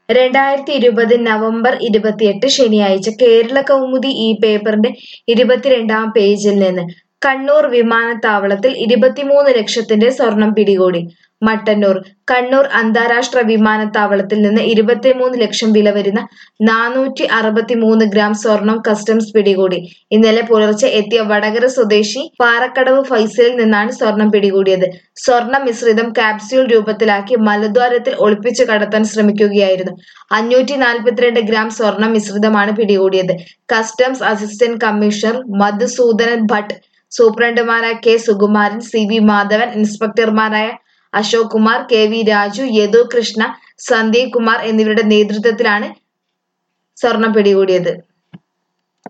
രണ്ടായിരത്തി ഇരുപത് നവംബർ ഇരുപത്തിയെട്ട് ശനിയാഴ്ച കേരള കൗമുദി ഈ പേപ്പറിന്റെ ഇരുപത്തിരണ്ടാം പേജിൽ നിന്ന് കണ്ണൂർ വിമാനത്താവളത്തിൽ ഇരുപത്തിമൂന്ന് ലക്ഷത്തിന്റെ സ്വർണം പിടികൂടി മട്ടന്നൂർ കണ്ണൂർ അന്താരാഷ്ട്ര വിമാനത്താവളത്തിൽ നിന്ന് ഇരുപത്തിമൂന്ന് ലക്ഷം വില വരുന്ന നാനൂറ്റി അറുപത്തിമൂന്ന് ഗ്രാം സ്വർണം കസ്റ്റംസ് പിടികൂടി ഇന്നലെ പുലർച്ചെ എത്തിയ വടകര സ്വദേശി പാറക്കടവ് ഫൈസലിൽ നിന്നാണ് സ്വർണം പിടികൂടിയത് സ്വർണ്ണ മിശ്രിതം കാപ്സ്യൂൾ രൂപത്തിലാക്കി മലദ്വാരത്തിൽ ഒളിപ്പിച്ചു കടത്താൻ ശ്രമിക്കുകയായിരുന്നു അഞ്ഞൂറ്റി നാൽപ്പത്തിരണ്ട് ഗ്രാം സ്വർണ്ണ മിശ്രിതമാണ് പിടികൂടിയത് customs assistant commissioner Madhusoodanan Bhat സൂപ്രണ്ടുമാരായ K Sukumaran C V Madhavan ഇൻസ്പെക്ടർമാരായ അശോക് കുമാർ കെ വി രാജു യദു കൃഷ്ണ സന്ദീപ് കുമാർ എന്നിവരുടെ നേതൃത്വത്തിലാണ് സ്വർണം പിടികൂടിയത്